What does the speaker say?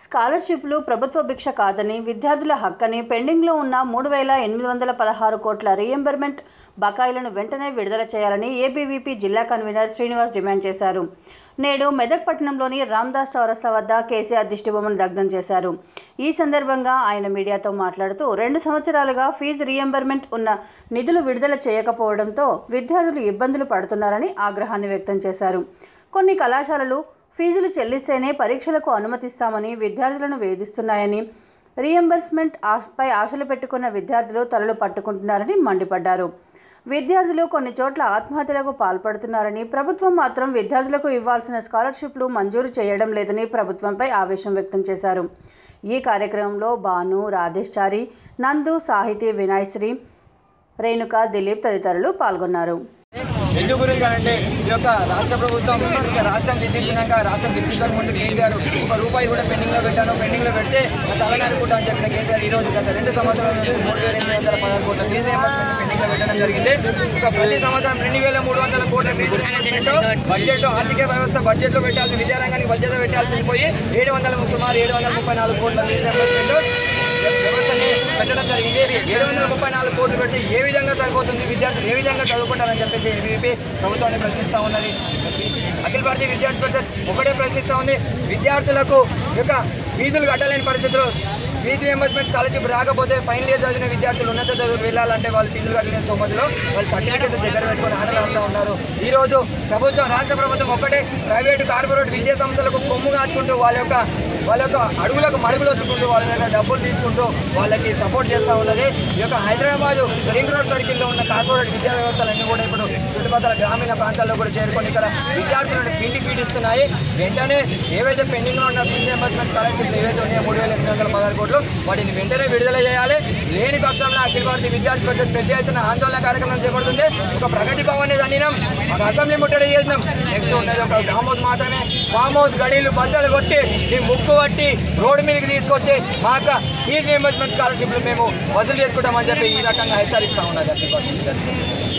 స్కాలర్షిప్లు ప్రభుత్వ భిక్ష కాదని విద్యార్థుల హక్కని పెండింగ్లో ఉన్న మూడు వేల ఎనిమిది వందల పదహారు కోట్ల రీఎంబర్మెంట్ బకాయిలను వెంటనే విడుదల చేయాలని ఏబీవీపీ జిల్లా కన్వీనర్ శ్రీనివాస్ డిమాండ్ చేశారు నేడు మెదక్ పట్టణంలోని రామ్దాస్ చౌరస్తా వద్ద కేసీఆర్ దిష్టిబొమ్మను దగ్ధం చేశారు ఈ సందర్భంగా ఆయన మీడియాతో మాట్లాడుతూ రెండు సంవత్సరాలుగా ఫీజు రీఎంబర్మెంట్ ఉన్న నిధులు విడుదల చేయకపోవడంతో విద్యార్థులు ఇబ్బందులు పడుతున్నారని ఆగ్రహాన్ని వ్యక్తం చేశారు కొన్ని కళాశాలలు ఫీజులు చెల్లిస్తేనే పరీక్షలకు అనుమతిస్తామని విద్యార్థులను వేధిస్తున్నాయని రీఎంబర్స్మెంట్ ఆ- పై ఆశలు పెట్టుకున్న విద్యార్థులు తలలు పట్టుకుంటున్నారని మండిపడ్డారు విద్యార్థులు కొన్ని చోట్ల ఆత్మహత్యలకు పాల్పడుతున్నారని ప్రభుత్వం మాత్రం విద్యార్థులకు ఇవ్వాల్సిన స్కాలర్షిప్లు మంజూరు చేయడం లేదని ప్రభుత్వంపై ఆవేశం వ్యక్తం చేశారు ఈ కార్యక్రమంలో భాను రాధేష్ చారి నందు సాహితీ వినాయశ్రీ రేణుక దిలీప్ తదితరులు పాల్గొన్నారు ఎందు గురించి అంటే ఈ యొక్క రాష్ట్ర ప్రభుత్వం ఇక రాష్ట్రం విధించినాక రాష్ట్రం విధించక ముందు కేసీఆర్ ఒక రూపాయి కూడా పెండింగ్ లో పెట్టాను పెండింగ్ లో పెడితే నా తలని అనుకుంటా అని చెప్పిన కేసీఆర్ ఈ రోజు గత రెండు సంవత్సరాల నుంచి మూడు వేల ఎనిమిది వందల పదహారు కోట్ల ఫీజు రియంబర్స్మెంట్ పెండింగ్ లో పెట్టడం జరిగింది ఒక ప్రతి సంవత్సరం రెండు వేల మూడు వందల కోట్ల ఫీజు రియంబర్స్మెంట్ బడ్జెట్ లో ఆర్థిక వ్యవస్థ బడ్జెట్ లో పెట్టాల్సి విద్యారంగానికి బడ్జెట్ లో పెట్టాల్సి పోయి ఏడు వందల సుమారు ఏడు వందల ముప్పై నాలుగు కోట్ల ఫీజు రియంబర్స్మెంట్ వ్యవస్థని పెట్టడం జరిగింది ఏడు వందల ముప్పై నాలుగు కోట్లు పెట్టి ఏ విధంగా సరిపోతుంది విద్యార్థులు ఏ విధంగా చదువుకుంటారని చెప్పేసి ఏబీపీ ప్రభుత్వాన్ని ప్రశ్నిస్తా ఉన్నది అఖిల భారతీయ విద్యార్థి పరిషత్ ఒకటే ప్రశ్నిస్తా ఉంది విద్యార్థులకు ఈ యొక్క ఫీజులు కట్టలేని పరిస్థితిలో ఫీజు రియంబర్స్మెంట్ స్కాలర్షిప్ రాకపోతే ఫైనల్ ఇయర్ చదివిన విద్యార్థులు ఉన్నత చదువుకు వెళ్ళాలంటే వాళ్ళు ఫీజులు కట్టలేని సోమతిలో వాళ్ళు సర్టిఫికేట్ దగ్గర పెట్టుకొని ఆనందంగా ఉన్నారు ఈ రోజు ప్రభుత్వం రాష్ట్ర ప్రభుత్వం ఒకటే ప్రైవేటు కార్పొరేట్ విద్యా సంస్థలకు కొమ్ము కాచుకుంటూ వాళ్ళ యొక్క వాళ్ళ యొక్క అడుగులకు మడుగులు వచ్చుకుంటూ వాళ్ళ యొక్క డబ్బులు తీసుకుంటూ వాళ్ళకి సపోర్ట్ చేస్తూ ఉన్నది ఈ యొక్క హైదరాబాద్ రింగ్ రోడ్ సర్కిల్లో ఉన్న కార్పొరేట్ విద్యా వ్యవస్థలన్నీ కూడా ఇప్పుడు చుట్టుపక్కల గ్రామీణ ప్రాంతాల్లో కూడా చేరుకొని ఇక్కడ విద్యార్థులను పిండి పీడిస్తున్నాయి వెంటనే ఏవైతే పెండింగ్ లో ఉన్న ఫీజు రియంబర్స్మెంట్ స్కాలర్షిప్లు ఏవైతే ఉన్నాయో మూడు వేల ఎనిమిది వందల పదహారు కోట్లు వాటిని వెంటనే విడుదల చేయాలి లేని పక్షంలో అఖిల భారతీయ విద్యార్థి పరిషత్ పెద్ద ఎత్తున ఆందోళన కార్యక్రమం చేపడుతుంది ఒక ప్రగతి భవన్ అనినాం ఒక అసెంబ్లీ ముట్టడి చేసినాం నెక్స్ట్ ఉన్నది ఒక ఫామ్ హౌస్ మాత్రమే ఫామ్ హౌస్ గడీలు బద్దలు కొట్టి ఈ ముక్కు పట్టి రోడ్డు మీదకి తీసుకొచ్చి మా యొక్క ఫీజు రియంబర్స్మెంట్ స్కాలర్షిప్లు మేము వసూలు చేసుకుంటామని చెప్పి ఈ రకంగా హెచ్చరిస్తా ఉన్నది అఖిల భారతీయ విద్యార్థి పరిషత్.